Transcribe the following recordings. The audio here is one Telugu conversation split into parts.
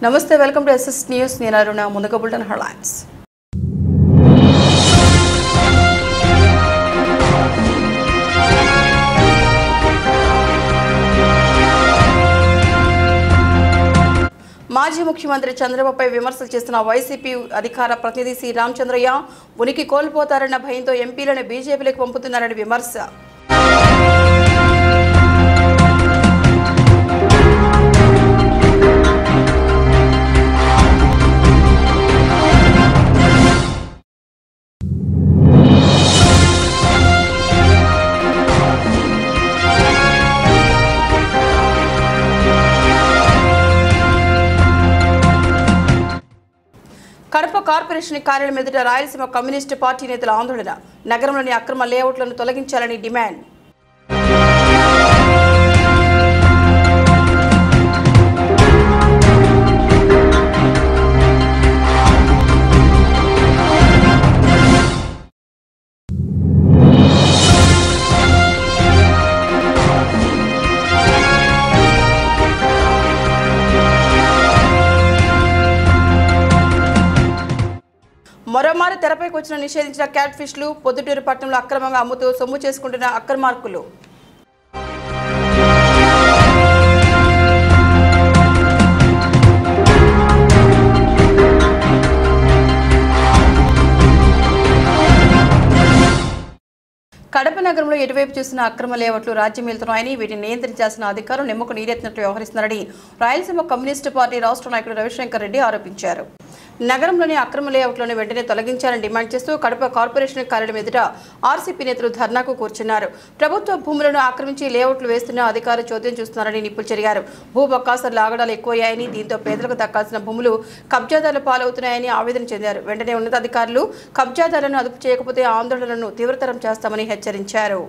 నమస్తే వెల్కమ్ టు ఎస్ఎస్ న్యూస్ నేను అరుణ ముందుగా బుల్టన్ హెడ్లైన్స్ మాజీ ముఖ్యమంత్రి చంద్రబాబుపై విమర్శలు చేస్తున్న వైసీపీ అధికార ప్రతినిధి సి రామచంద్రయ్య ఉనికి కోల్పోతారన్న భయంతో ఎంపీలను బీజేపీలకు పంపుతున్నారని విమర్శ కడప కార్పొరేషన్ కార్యాలయం ఎదుట రాయలసీమ కమ్యూనిస్టు పార్టీ నేతల ఆందోళన నగరంలోని అక్రమ లేఅవుట్లను తొలగించాలని డిమాండ్ మరోమారు తెరపైకి వచ్చిన నిషేధించిన క్యాట్ ఫిష్లు పొద్దుటూరు పట్టణంలో అక్రమంగా అమ్ముతూ సొమ్ము చేసుకుంటున్న అక్రమార్కులు కడప నగరంలో ఎటువైపు చూసిన అక్రమ లేఅవుట్లు రాజ్యం వెళ్తున్నాయని వీటిని నియంత్రించాల్సిన అధికారులు నిమ్మకు నీరెత్తినట్లు వ్యవహరిస్తున్నారని రాయలసీమ కమ్యూనిస్టు పార్టీ రాష్ట్ర నాయకుడు రవిశంకర్ రెడ్డి ఆరోపించారు నగరంలోని అక్రమ లేఅవుట్లను వెంటనే తొలగించాలని డిమాండ్ చేస్తూ కడప కార్పొరేషన్ కార్యాలయం ఎదుట ఆర్సీపీ నేతలు ధర్నాకు కూర్చున్నారు ప్రభుత్వ భూములను ఆక్రమించి లేఅవుట్లు వేస్తున్న అధికారులు చోద్యం చూస్తున్నారని నిప్పులు చెరిగారు భూ బకాసులు లాగడాలు ఎక్కువయ్యాయని దీంతో పేదలకు దక్కాల్సిన భూములు కబ్జాదారుల పాలవుతున్నాయని ఆవేదన చెందారు వెంటనే ఉన్నతాధికారులు కబ్జాదారులను అదుపు చేయకపోతే ఆందోళనలను తీవ్రతరం చేస్తామని హెచ్చరించారు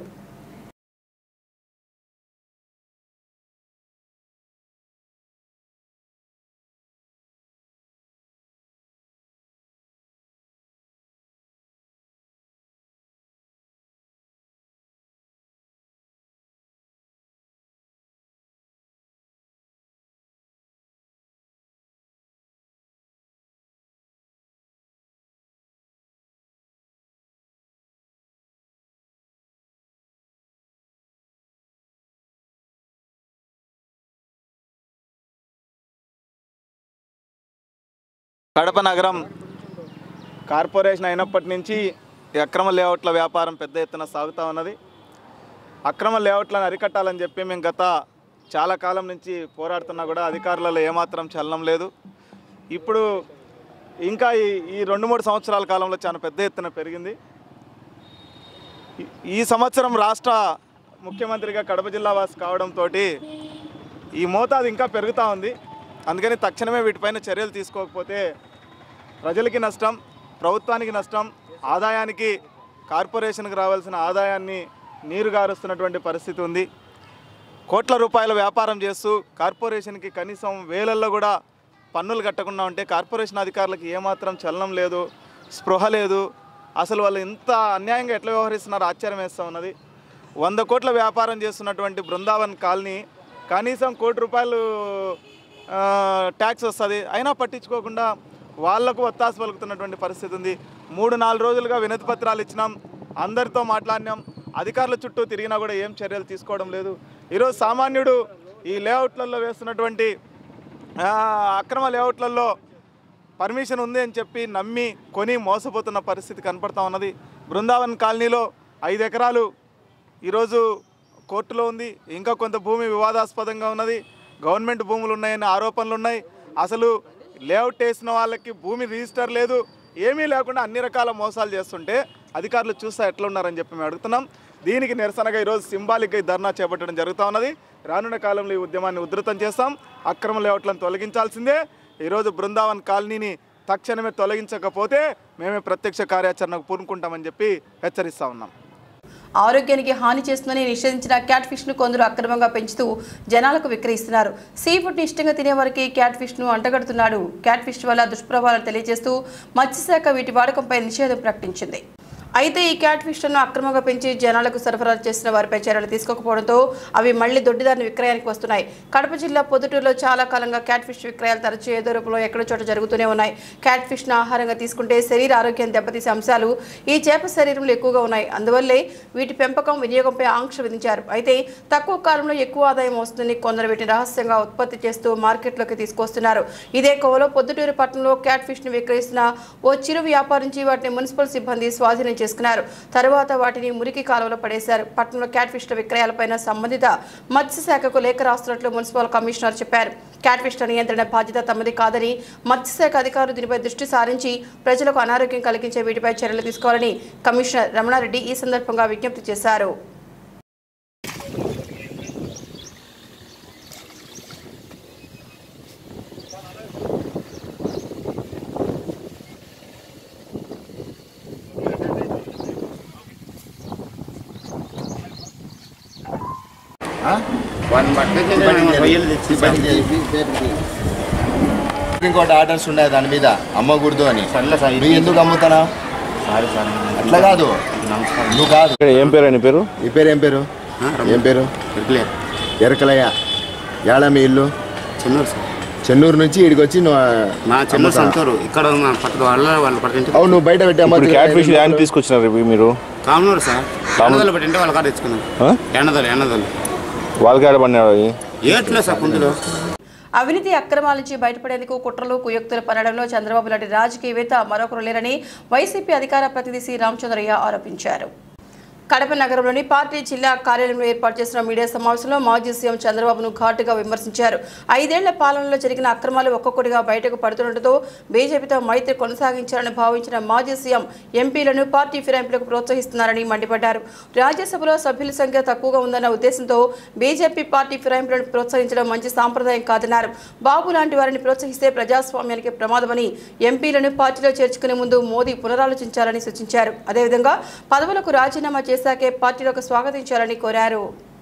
కడప నగరం కార్పొరేషన్ అయినప్పటి నుంచి ఈ అక్రమ లేఅవుట్ల వ్యాపారం పెద్ద ఎత్తున సాగుతూ ఉన్నది అక్రమ లేఅవుట్లను అరికట్టాలని చెప్పి మేము గత చాలా కాలం నుంచి పోరాడుతున్నా కూడా అధికారులలో ఏమాత్రం చలనం లేదు ఇప్పుడు ఇంకా ఈ ఈ రెండు మూడు సంవత్సరాల కాలంలో చాలా పెద్ద ఎత్తున పెరిగింది ఈ- ఈ సంవత్సరం రాష్ట్ర ముఖ్యమంత్రిగా కడప జిల్లా వాసి కావడంతో ఈ మోతాదు ఇంకా పెరుగుతూ ఉంది అందుకని తక్షణమే వీటిపైన చర్యలు తీసుకోకపోతే ప్రజలకి నష్టం ప్రభుత్వానికి నష్టం ఆదాయానికి కార్పొరేషన్కి రావాల్సిన ఆదాయాన్ని నీరు గారుస్తున్నటువంటి పరిస్థితి ఉంది కోట్ల రూపాయల వ్యాపారం చేస్తూ కార్పొరేషన్కి కనీసం వేలల్లో కూడా పన్నులు కట్టకుండా ఉంటే కార్పొరేషన్ అధికారులకు ఏమాత్రం చలనం లేదు స్పృహ లేదు అసలు వాళ్ళు ఇంత అన్యాయంగా ఎట్లా వ్యవహరిస్తున్నారో ఆశ్చర్యం వేస్తూ ఉన్నది వంద కోట్ల వ్యాపారం చేస్తున్నటువంటి బృందావన్ కాలనీ కనీసం కోటి రూపాయలు ఆ, ట్యాక్స్ వస్తుంది అయినా పట్టించుకోకుండా వాళ్లకు ఒత్తాసు పలుకుతున్నటువంటి పరిస్థితి ఉంది మూడు నాలుగు రోజులుగా వినతి పత్రాలు ఇచ్చినాం అందరితో మాట్లాడినాం అధికారుల చుట్టూ తిరిగినా కూడా ఏం చర్యలు తీసుకోవడం లేదు ఈరోజు సామాన్యుడు ఈ లేఅవుట్లలో వేస్తున్నటువంటి ఆ, అక్రమ లేఅవుట్లలో పర్మిషన్ ఉంది అని చెప్పి నమ్మి కొని మోసపోతున్న పరిస్థితి కనపడతా ఉన్నది బృందావన్ కాలనీలో ఐదు ఎకరాలు ఈరోజు కోర్టులో ఉంది ఇంకా కొంత భూమి వివాదాస్పదంగా ఉన్నది గవర్నమెంట్ భూములు ఉన్నాయని ఆరోపణలు ఉన్నాయి అసలు లేఅవుట్ వేసిన వాళ్ళకి భూమి రిజిస్టర్ లేదు ఏమీ లేకుండా అన్ని రకాల మోసాలు చేస్తుంటే అధికారులు చూస్తా ఎట్లా ఉన్నారని చెప్పి మేము అడుగుతున్నాం దీనికి నిరసనగా ఈరోజు సింబాలిక్గా ఈ ధర్నా చేపట్టడం జరుగుతూ ఉన్నది రానున్న కాలంలో ఈ ఉద్యమాన్ని ఉధృతం చేస్తాం అక్రమ లేఅవుట్లను తొలగించాల్సిందే ఈరోజు బృందావన్ కాలనీని తక్షణమే తొలగించకపోతే మేమే ప్రత్యక్ష కార్యాచరణకు పూనుకుంటామని చెప్పి హెచ్చరిస్తా ఉన్నాం ఆరోగ్యానికి హాని చేస్తుందని నిషేధించిన క్యాట్ ఫిష్ ను కొందరు అక్రమంగా పెంచుతూ జనాలకు విక్రయిస్తున్నారు సీ ఫుడ్ ని ఇష్టంగా తినే వారికి క్యాట్ ఫిష్ ను అంటగడుతున్నాడు క్యాట్ ఫిష్ వల్ల దుష్ప్రభావాలను తెలియజేస్తూ మత్స్యశాఖ వీటి వాడకంపై నిషేధం ప్రకటించింది అయితే ఈ క్యాట్ ఫిష్లను అక్రమంగా పెంచి జనాలకు సరఫరా చేసిన వారిపై చర్యలు తీసుకోకపోవడంతో అవి మళ్లీ దొడ్డిదారిని విక్రయానికి వస్తున్నాయి కడప జిల్లా పొద్దుటూరులో చాలా కాలంగా క్యాట్ ఫిష్ విక్రయాలు తరచూ ఏదో రూపంలో ఎక్కడో చోట జరుగుతూనే ఉన్నాయి క్యాట్ ఫిష్ ను ఆహారంగా తీసుకుంటే శరీర ఆరోగ్యం దెబ్బతీసే అంశాలు ఈ చేప శరీరంలో ఎక్కువగా ఉన్నాయి అందువల్లే వీటి పెంపకం వినియోగంపై ఆంక్ష విధించారు అయితే తక్కువ కాలంలో ఎక్కువ ఆదాయం వస్తుందని కొందరు వీటిని రహస్యంగా ఉత్పత్తి చేస్తూ మార్కెట్లోకి తీసుకొస్తున్నారు ఇదే కోవలో పొద్దుటూరు పట్టణంలో క్యాట్ ఫిష్ ను విక్రయిస్తున్న ఓ చిరు వ్యాపారి నుంచి వాటిని మున్సిపల్ సిబ్బంది స్వాధీనం చేసుకున్నారు తరువాత వాటిని మురికి కాలువలో పడేశారు పట్టణంలో క్యాట్ ఫిష్ల విక్రయాలపైన సంబంధిత మత్స్యశాఖకు లేఖ రాస్తున్నట్లు మున్సిపల్ కమిషనర్ చెప్పారు క్యాట్ ఫిష్ల నియంత్రణ బాధ్యత తమది కాదని మత్స్యశాఖ అధికారులు దీనిపై దృష్టి సారించి ప్రజలకు అనారోగ్యం కలిగించే వీటిపై చర్యలు తీసుకోవాలని కమిషనర్ రమణారెడ్డి ఈ సందర్భంగా విజ్ఞప్తి చేశారు వన్ పట్టుకొచ్చి నేను రొయ్యలు తెచ్చి ఇంకోటి ఆర్డర్స్ ఉన్నాయి దాని మీద అమ్మకూడదు అని సర్లే సార్ నువ్వు ఎందుకు అమ్ముతానా సారీ సార్ అట్లా కాదు నమస్కారం నువ్వు కాదు ఇక్కడ ఏం పేరు అని పేరు ఈ పేరు ఏం పేరు ఆ, రమ్య. ఏం పేరు ఇరుకులేదు ఎరకలయ్య ఏడా మీ ఇల్లు చెన్నూరు సార్ చెన్నూరు నుంచి ఇడికి వచ్చి నువ్వు మా చెన్నూరు అమ్ముతావా? సంతూరు ఇక్కడ మా పక్క వాళ్ళ వాళ్ళ పక్క అవును నువ్వు బయట పెట్టి ఇప్పుడు అమ్మచ్చు క్యాట్ ఫిష్ యాన్ని తీసుకొచ్చినారు ఇవి మీరు కామనూరు సార్ ఎన్నదలు పెట్టింటే వాళ్ళ కాడ తెచ్చుకున్నాం ఆ? ఎన్నదలు ఎన్నదలు వాళ్ళకి ఆడబడినారు అవి ఏట్లో సార్ కుందులో అవినీతి అక్రమాల నుంచి బయటపడేందుకు కుట్రలు కుయుక్తులు పనడంలో చంద్రబాబు లాంటి రాజకీయవేత్త మరొకరు లేరని వైసీపీ అధికార ప్రతినిధి సి రామచంద్రయ్య ఆరోపించారు కడప నగరంలోని పార్టీ జిల్లా కార్యాలయంలో ఏర్పాటు చేసిన మీడియా సమావేశంలో మాజీ సీఎం చంద్రబాబును ఘాటుగా విమర్శించారు ఐదేళ్ల పాలనలో జరిగిన అక్రమాలు ఒక్కొక్కటిగా బయటకు పడుతుండటంతో బీజేపీతో మైత్రి కొనసాగించాలని భావించిన మాజీ సీఎం ఎంపీలను పార్టీ ఫిరాయింపులకు ప్రోత్సహిస్తున్నారని మండిపడ్డారు రాజ్యసభలో సభ్యుల సంఖ్య తక్కువగా ఉందన్న ఉద్దేశంతో బీజేపీ పార్టీ ఫిరాయింపులను ప్రోత్సహించడం మంచి సాంప్రదాయం కాదన్నారు బాబు లాంటి వారిని ప్రోత్సహిస్తే ప్రజాస్వామ్యానికి ప్రమాదమని ఎంపీలను పార్టీలో చేర్చుకునే ముందు మోదీ పునరాలోచించాలని సూచించారు అదేవిధంగా పదవులకు రాజీనామా చేశాకే పార్టీలోకి స్వాగతించాలని కోరారు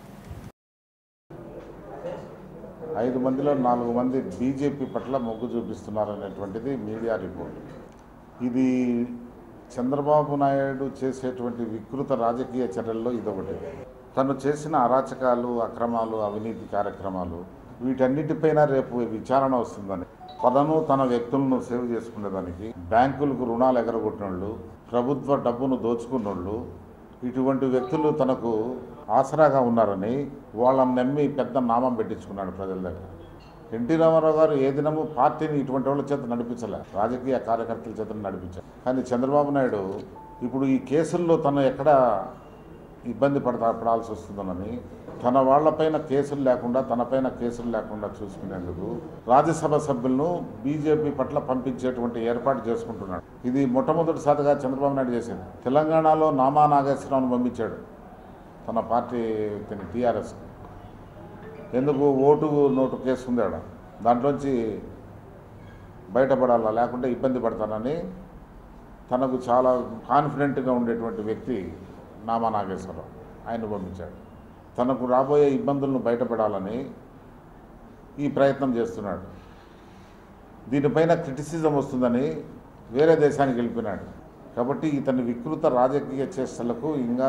ఐదు మందిలో నాలుగు మంది బీజేపీ పట్ల మొగ్గు చూపిస్తున్నారనేటువంటిది మీడియా రిపోర్ట్ ఇది చంద్రబాబు నాయుడు చేసేటువంటి వికృత రాజకీయ చర్యల్లో ఇదొకటి తను చేసిన అరాచకాలు అక్రమాలు అవినీతి కార్యక్రమాలు వీటన్నిటిపైన రేపు విచారణ వస్తుందని తనను తన వ్యక్తులను సేవ్ చేసుకునేదానికి బ్యాంకులకు రుణాలు ఎగరగొట్టినోళ్ళు ప్రభుత్వ డబ్బును దోచుకున్నోళ్ళు ఇటువంటి వ్యక్తులు తనకు ఆసరాగా ఉన్నారని వాళ్ళని నమ్మి పెద్ద నామం పెట్టించుకున్నాడు ప్రజల దగ్గర ఎన్టీ రామారావు గారు ఏ దినము పార్టీని ఇటువంటి వాళ్ళ చేత నడిపించలే రాజకీయ కార్యకర్తల చేత నడిపించారు కానీ చంద్రబాబు నాయుడు ఇప్పుడు ఈ కేసుల్లో తను ఎక్కడ ఇబ్బంది పడతా పడాల్సి వస్తుందనని తన వాళ్ళపైన కేసులు లేకుండా తనపైన కేసులు లేకుండా చూసుకునేందుకు రాజ్యసభ సభ్యులను బీజేపీ పట్ల పంపించేటువంటి ఏర్పాటు చేసుకుంటున్నాడు ఇది మొట్టమొదటిసారిగా చంద్రబాబు నాయుడు చేసింది తెలంగాణలో నామా నాగేశ్వరరావును పంపించాడు తన పార్టీ వ్యక్తిని టీఆర్ఎస్ ఎందుకు ఓటు నోటు కేసు ఉంది ఆడ దాంట్లోంచి బయటపడాలా లేకుంటే ఇబ్బంది పడతానని తనకు చాలా కాన్ఫిడెంట్గా ఉండేటువంటి వ్యక్తి నామా నాగేశ్వరరావు ఆయన పంపించాడు తనకు రాబోయే ఇబ్బందులను బయటపడాలని ఈ ప్రయత్నం చేస్తున్నాడు దీనిపైన క్రిటిసిజం వస్తుందని వేరే దేశానికి వెళ్ళిపోయినాడు కాబట్టి ఇతని వికృత రాజకీయ చేష్టలకు ఇంకా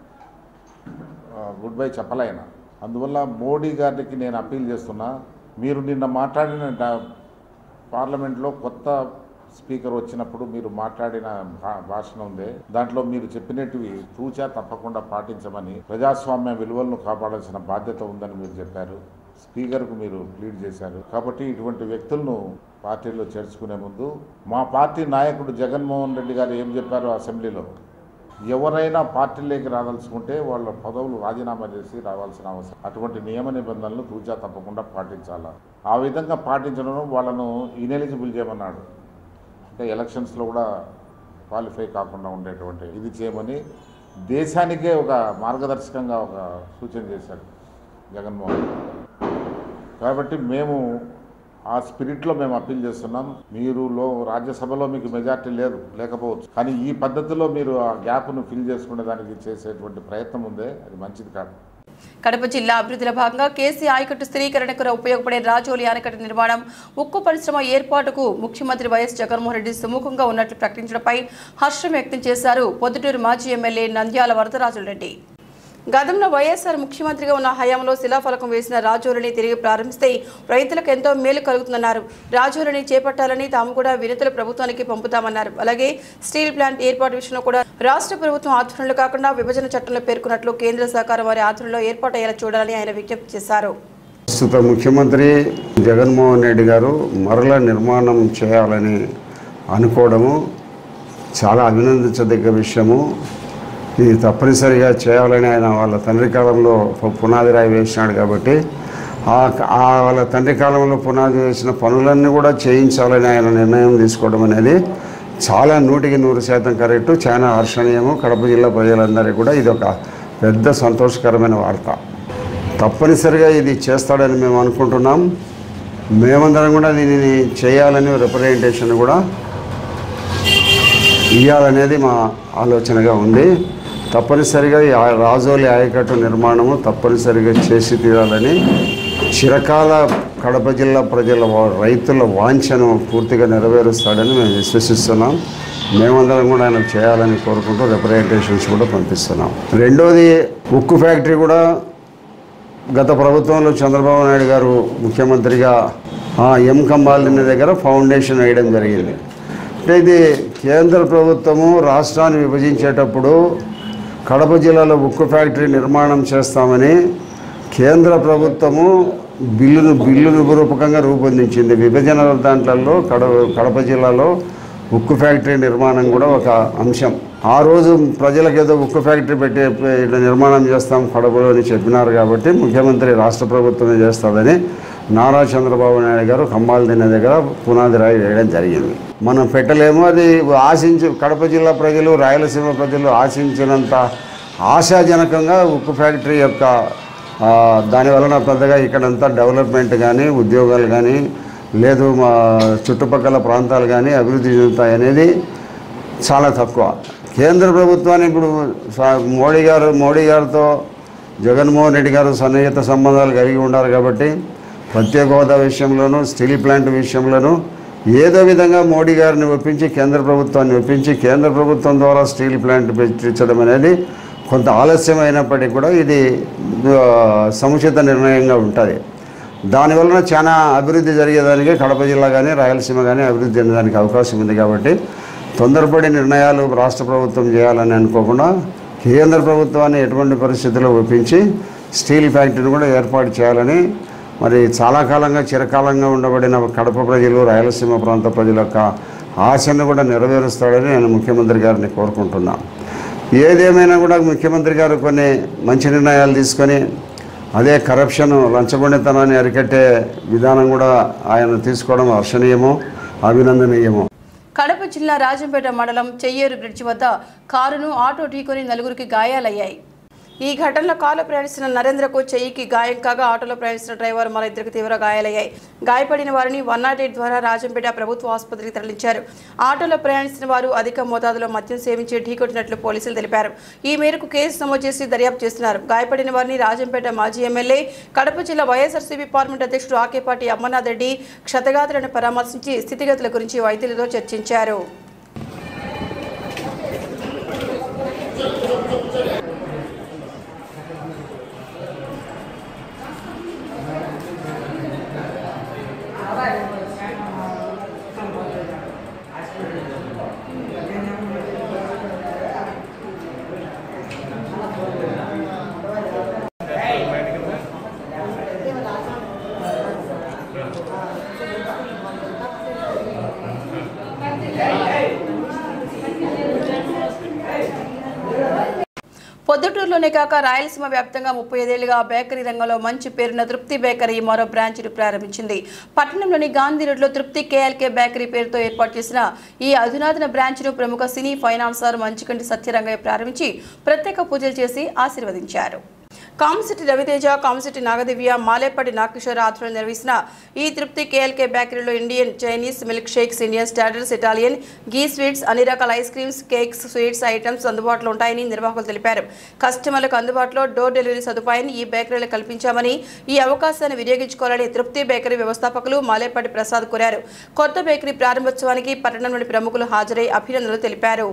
ఆ, గుడ్ బై చెప్పలేన అందువల్ల మోడీ గారికి నేను అప్పీల్ చేస్తున్నా మీరు నిన్న మాట్లాడిన డా- పార్లమెంట్లో కొత్త స్పీకర్ వచ్చినప్పుడు మీరు మాట్లాడిన భా- భాషణ ఉందే దాంట్లో మీరు చెప్పినట్టువి తూచా తప్పకుండా పాటించమని ప్రజాస్వామ్య విలువలను కాపాడాల్సిన బాధ్యత ఉందని మీరు చెప్పారు స్పీకర్కు మీరు ప్లీడ్ చేశారు కాబట్టి ఇటువంటి వ్యక్తులను పార్టీలో చేర్చుకునే ముందు మా పార్టీ నాయకుడు జగన్మోహన్ రెడ్డి గారు ఏం చెప్పారు అసెంబ్లీలో ఎవరైనా పార్టీలోకి రాదలుచుకుంటే వాళ్ళ పదవులు రాజీనామా చేసి రావాల్సిన అవసరం అటువంటి నియమ నిబంధనలు తూచా తప్పకుండా పాటించాలా ఆ విధంగా పాటించడం వాళ్ళను ఇనెలిజిబుల్ చేయమన్నాడు అంటే ఎలక్షన్స్లో కూడా క్వాలిఫై కాకుండా ఉండేటువంటి ఇది చేయమని దేశానికే ఒక మార్గదర్శకంగా ఒక సూచన చేశాడు జగన్మోహన్ రెడ్డి. కాబట్టి మేము ఆ స్పిరిట్లో మేము అప్పీల్ చేస్తున్నాం మీరు లో రాజ్యసభలో మీకు మెజార్టీ లేదు లేకపోవచ్చు కానీ ఈ పద్ధతిలో మీరు ఆ గ్యాప్ను ఫిల్ చేసుకునే దానికి చేసేటువంటి ప్రయత్నం ఉందే అది మంచిది కాదు కడప జిల్లా అభివృద్ధిలో భాగంగా కేసీ ఆయకట్టు స్థిరీకరణకు ఉపయోగపడే రాజోలి ఆనకట్ట నిర్మాణం ఉక్కు పరిశ్రమ ఏర్పాటుకు ముఖ్యమంత్రి వైఎస్ జగన్మోహన్ రెడ్డి సుముఖంగా ఉన్నట్లు ప్రకటించడంపై హర్షం వ్యక్తం చేశారు పొద్దుటూరు మాజీ ఎమ్మెల్యే నంద్యాల వరదరాజుల రెడ్డి గతంలో వైఎస్ఆర్ ముఖ్యమంత్రిగా ఉన్న హయాంలో శిలాఫలకం వేసిన రాజోరిని తిరిగి ప్రారంభిస్తే రైతులకు ఎంతో మేలు కలుగుతుందన్నారు రాజోరిని చేపట్టాలని తాము కూడా వినతులు ప్రభుత్వానికి పంపుతామన్నారు అలాగే స్టీల్ ప్లాంట్ ఏర్పాటు విషయంలో కూడా రాష్ట్ర ప్రభుత్వం ఆధ్వర్యంలో కాకుండా విభజన చట్టంలో పేర్కొన్నట్లు కేంద్ర సహకారం వారి ఆధ్వర్యంలో ఏర్పాటయ్యేలా చూడాలని ఆయన విజ్ఞప్తి చేశారు ప్రస్తుత ముఖ్యమంత్రి జగన్మోహన్ రెడ్డి గారు మరల నిర్మాణం చేయాలని అనుకోవడము చాలా అభినందించదగ్గ విషయము ఇది తప్పనిసరిగా చేయాలని ఆయన వాళ్ళ తండ్రి కాలంలో పు- పునాది రాయి వేసినాడు కాబట్టి ఆ ఆ వాళ్ళ తండ్రి కాలంలో పునాది వేసిన పనులన్నీ కూడా చేయించాలని ఆయన నిర్ణయం తీసుకోవడం అనేది చాలా నూటికి నూరు శాతం కరెక్టు చాలా హర్షణీయము కడప జిల్లా ప్రజలందరికీ కూడా ఇది ఒక పెద్ద సంతోషకరమైన వార్త తప్పనిసరిగా ఇది చేస్తాడని మేము అనుకుంటున్నాం మేమందరం కూడా దీనిని చేయాలని రిప్రజెంటేషన్ కూడా ఇవ్వాలనేది మా ఆలోచనగా ఉంది తప్పనిసరిగా ఈ ఆ- రాజోలి ఆయకట్టు నిర్మాణము తప్పనిసరిగా చేసి తీరాలని చిరకాల కడప జిల్లా ప్రజల వా- రైతుల వాంఛను పూర్తిగా నెరవేరుస్తాడని మేము విశ్వసిస్తున్నాం మేమందరం కూడా ఆయన చేయాలని కోరుకుంటూ రిప్రజెంటేషన్స్ కూడా పంపిస్తున్నాం రెండోది ఉక్కు ఫ్యాక్టరీ కూడా గత ప్రభుత్వంలో చంద్రబాబు నాయుడు గారు ముఖ్యమంత్రిగా ఆ ఎం కంబాలిని దగ్గర ఫౌండేషన్ వేయడం జరిగింది అంటే ఇది కేంద్ర ప్రభుత్వము రాష్ట్రాన్ని విభజించేటప్పుడు కడప జిల్లాలో ఉక్కు ఫ్యాక్టరీ నిర్మాణం చేస్తామని కేంద్ర ప్రభుత్వము బిల్లును బిల్లును రూపకంగా రూపొందించింది విభజన దాంట్లలో కడప కడప జిల్లాలో ఉక్కు ఫ్యాక్టరీ నిర్మాణం కూడా ఒక అంశం ఆ రోజు ప్రజలకు ఏదో ఉక్కు ఫ్యాక్టరీ పెట్టే ఇట్లా నిర్మాణం చేస్తాం కడపలో అని చెప్పినారు కాబట్టి ముఖ్యమంత్రి రాష్ట్ర ప్రభుత్వమే చేస్తుందని నారా చంద్రబాబు నాయుడు గారు కంబాల దిన్న దగ్గర పునాది రాయి వేయడం జరిగింది మనం పెట్టలేము అది ఆశించి కడప జిల్లా ప్రజలు రాయలసీమ ప్రజలు ఆశించినంత ఆశాజనకంగా ఉక్కు ఫ్యాక్టరీ యొక్క ఆ, దాని వలన పెద్దగా ఇక్కడంతా డెవలప్మెంట్ కానీ ఉద్యోగాలు కానీ లేదు మా చుట్టుపక్కల ప్రాంతాలు కానీ అభివృద్ధి చెందుతాయి అనేది చాలా తక్కువ కేంద్ర ప్రభుత్వాన్ని ఇప్పుడు స- మోడీ గారు మోడీ గారితో జగన్మోహన్ రెడ్డి గారు సన్నిహిత సంబంధాలు కలిగి ఉన్నారు కాబట్టి ప్రత్యేక హోదా విషయంలోనూ స్టీల్ ప్లాంట్ విషయంలోనూ ఏదో విధంగా మోడీ గారిని ఒప్పించి కేంద్ర ప్రభుత్వాన్ని ఒప్పించి కేంద్ర ప్రభుత్వం ద్వారా స్టీల్ ప్లాంట్ పెట్టించడం అనేది కొంత ఆలస్యమైనప్పటికీ కూడా ఇది ఆ, సముచిత నిర్ణయంగా ఉంటుంది దానివలన చాలా అభివృద్ధి జరిగేదానికి కడప జిల్లా కానీ రాయలసీమ కానీ అభివృద్ధి చెందడానికి అవకాశం ఉంది కాబట్టి తొందరపడి నిర్ణయాలు రాష్ట్ర ప్రభుత్వం చేయాలని అనుకోకుండా కేంద్ర ప్రభుత్వాన్ని ఎటువంటి పరిస్థితుల్లో ఒప్పించి స్టీల్ ఫ్యాక్టరీని కూడా ఏర్పాటు చేయాలని మరి చాలా కాలంగా చిరకాలంగా ఉండబడిన కడప ప్రజలు రాయలసీమ ప్రాంత ప్రజల యొక్క ఆశను కూడా నెరవేరుస్తాడని నేను ముఖ్యమంత్రి గారిని కోరుకుంటున్నాను ఏదేమైనా కూడా ముఖ్యమంత్రి గారు కొన్ని మంచి నిర్ణయాలు తీసుకొని అదే కరప్షన్ లంచగొండితనాన్ని అరికట్టే విధానం కూడా ఆయన తీసుకోవడం హర్షణీయము అభినందనీయము కడప జిల్లా రాజంపేట మండలం చెయ్యేరు బ్రిడ్జి వద్ద కారును ఆటో ఢీకొని నలుగురికి గాయాలయ్యాయి ఈ ఘటనలో కారులో ప్రయాణిస్తున్న నరేంద్రకు చెయ్యికి గాయం కాగా ఆటోలో ప్రయాణిస్తున్న డ్రైవర్ మరో ఇద్దరికి తీవ్ర గాయాలయ్యాయి గాయపడిన వారిని వన్ నాట్ ఎయిట్ ద్వారా రాజంపేట ప్రభుత్వ ఆసుపత్రికి తరలించారు ఆటోలో ప్రయాణిస్తున్న వారు అధిక మోతాదులో మద్యం సేవించి ఢీకొట్టినట్లు పోలీసులు తెలిపారు ఈ మేరకు కేసు నమోదు చేసి దర్యాప్తు చేస్తున్నారు గాయపడిన వారిని రాజంపేట మాజీ ఎమ్మెల్యే కడప జిల్లా వైఎస్ఆర్సీపీ పార్లమెంట్ అధ్యక్షుడు ఆకేపాటి అమర్నాథ్ రెడ్డి క్షతగాతులను పరామర్శించి స్థితిగతుల గురించి వైద్యులతో చర్చించారు పొద్దుటూరులోనే కాక రాయలసీమ వ్యాప్తంగా ముప్పై ఐదేళ్లుగా బేకరీ రంగంలో మంచి పేరున్న తృప్తి బేకరీ మరో బ్రాంచ్ను ప్రారంభించింది పట్టణంలోని గాంధీ రోడ్లో తృప్తి కేఎల్కే బేకరీ పేరుతో ఏర్పాటు చేసిన ఈ అధునాతన బ్రాంచ్ను ప్రముఖ సినీ ఫైనాన్సర్ మంచుకంటి సత్యరంగయ్య ప్రారంభించి ప్రత్యేక పూజలు చేసి ఆశీర్వదించారు కామసిటి రవితేజ కామసిటి నాగదివ్య మాలేపడి నాగకిషోర్ ఆధ్వర్యంలో నిర్వహిస్తున్న ఈ తృప్తి కేఎల్కే బేకరీలో Indian Chinese milk shakes Indian starters Italian ghee sweets అన్ని రకాల ice creams cakes sweets items అందుబాటులో ఉంటాయని నిర్వాహకులు తెలిపారు కస్టమర్లకు అందుబాటులో డోర్ డెలివరీ సదుపాయాన్ని ఈ బేకరీలో కల్పించామని ఈ అవకాశాన్ని వినియోగించుకోవాలని తృప్తి బేకరీ వ్యవస్థాపకులు మాలేపడి ప్రసాద్ కోరారు కొత్త బేకరీ ప్రారంభోత్సవానికి పట్టణంలోని ప్రముఖులు హాజరై అభినందనలు తెలిపారు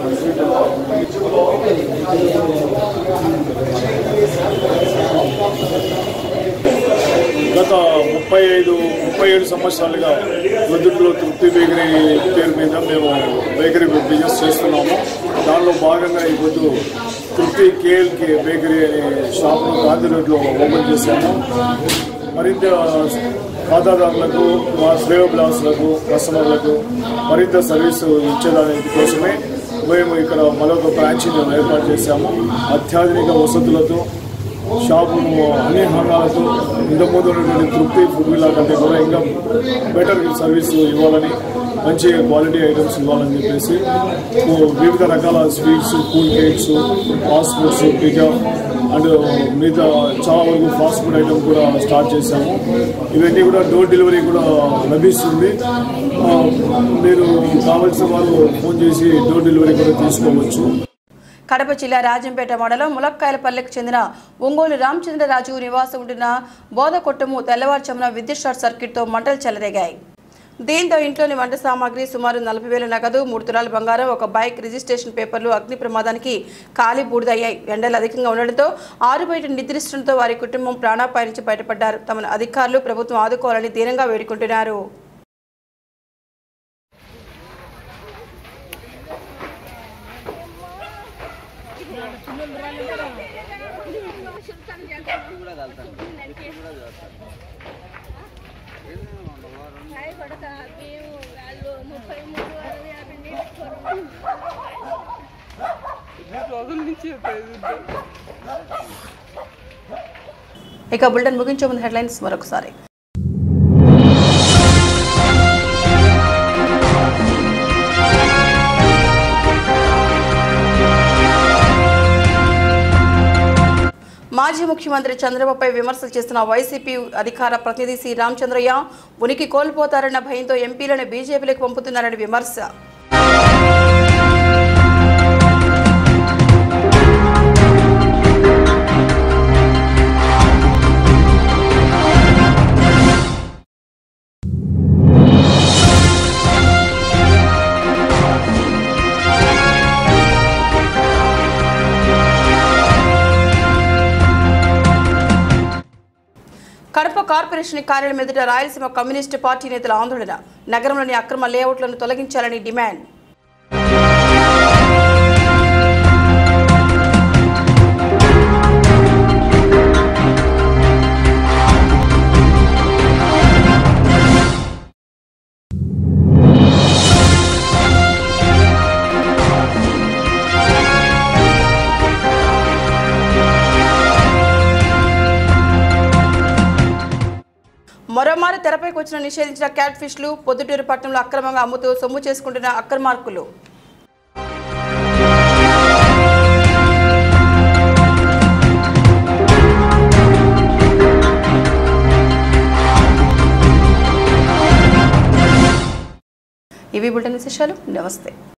గత ముప్పై ఐదు ముప్పై ఏడు సంవత్సరాలుగా ప్రొద్దుట్లో తృప్తి బేకరీ పేరు మీద మేము బేకరీ బిజినెస్ చేస్తున్నాము దానిలో భాగంగా ఈ పొద్దు తృప్తి కేఎల్కే బేకరీ అనే షాప్ను గాంధీ రోడ్లో ఓపెన్ చేశాము మరింత ఖాతాదారులకు మా శ్రేయోభిలాసులకు కస్టమర్లకు మరింత సర్వీసు ఇచ్చేదాని కోసమే మేము ఇక్కడ మరొక బ్రాంచ్ని ఏర్పాటు చేశాము అత్యాధునిక వసతులతో షాపు అన్ని రంగాలతో ఇంతకుముందు ఉన్నటువంటి తృప్తి ఫుడ్ విలా కంటే కూడా ఇంకా బెటర్ సర్వీస్ ఇవ్వాలని మంచి క్వాలిటీ ఐటమ్స్ ఇవ్వాలని చెప్పేసి ఓ వివిధ రకాల sweets cool cakes fast foods pizza and మిగతా చాలా వరకు ఫాస్ట్ ఫుడ్ ఐటమ్ కూడా స్టార్ట్ చేశాము ఇవన్నీ కూడా డోర్ డెలివరీ కూడా లభిస్తుంది ఆ, మీరు కావాల్సిన వారు ఫోన్ చేసి డోర్ డెలివరీ కూడా తీసుకోవచ్చు కడప జిల్లా రాజంపేట మండలం ములక్కాయలపల్లెకు చెందిన ఒంగోలు రామచంద్రరాజు నివాసం ఉంటున్న బోధ కొట్టము తెల్లవారుజామున విద్యుత్ షార్ట్ సర్క్యూట్తో మంటలు చెలరేగాయి దీంతో ఇంట్లోని వంట సామాగ్రి సుమారు నలభై వేల నగదు మూడు తులాల బంగారం ఒక బైక్ రిజిస్ట్రేషన్ పేపర్లు అగ్ని ప్రమాదానికి కాలి బూడిదయ్యాయి ఎండలు అధికంగా ఉండడంతో ఆరు బయట నిద్రిస్తుండటంతో వారి కుటుంబం ప్రాణాపాయ నుంచి బయటపడ్డారు తమను అధికారులు ప్రభుత్వం ఆదుకోవాలని దీనంగా వేడుకుంటున్నారు ఇక బులెటిన్ ముగించే ముందు హెడ్లైన్స్ మరొకసారి మాజీ ముఖ్యమంత్రి చంద్రబాబుపై విమర్శలు చేస్తున్న వైసీపీ అధికార ప్రతినిధి సి రామచంద్రయ్య ఉనికి కోల్పోతారన్న భయంతో ఎంపీలను బీజేపీలకు పంపుతున్నారని విమర్శ కడప కార్పొరేషన్ కార్యాలయం ఎదుట రాయలసీమ కమ్యూనిస్టు పార్టీ నేతల ఆందోళన నగరంలోని అక్రమ లేఅవుట్లను తొలగించాలని డిమాండ్ మరోమారు తెరపైకి వచ్చిన నిషేధించిన క్యాట్ ఫిష్లు పొద్దుటూరు పట్టణంలో అక్రమంగా అమ్ముతూ సొమ్ము చేసుకుంటున్న అక్రమార్కులు ఇవి బులెటిన్ విశేషాలు నమస్తే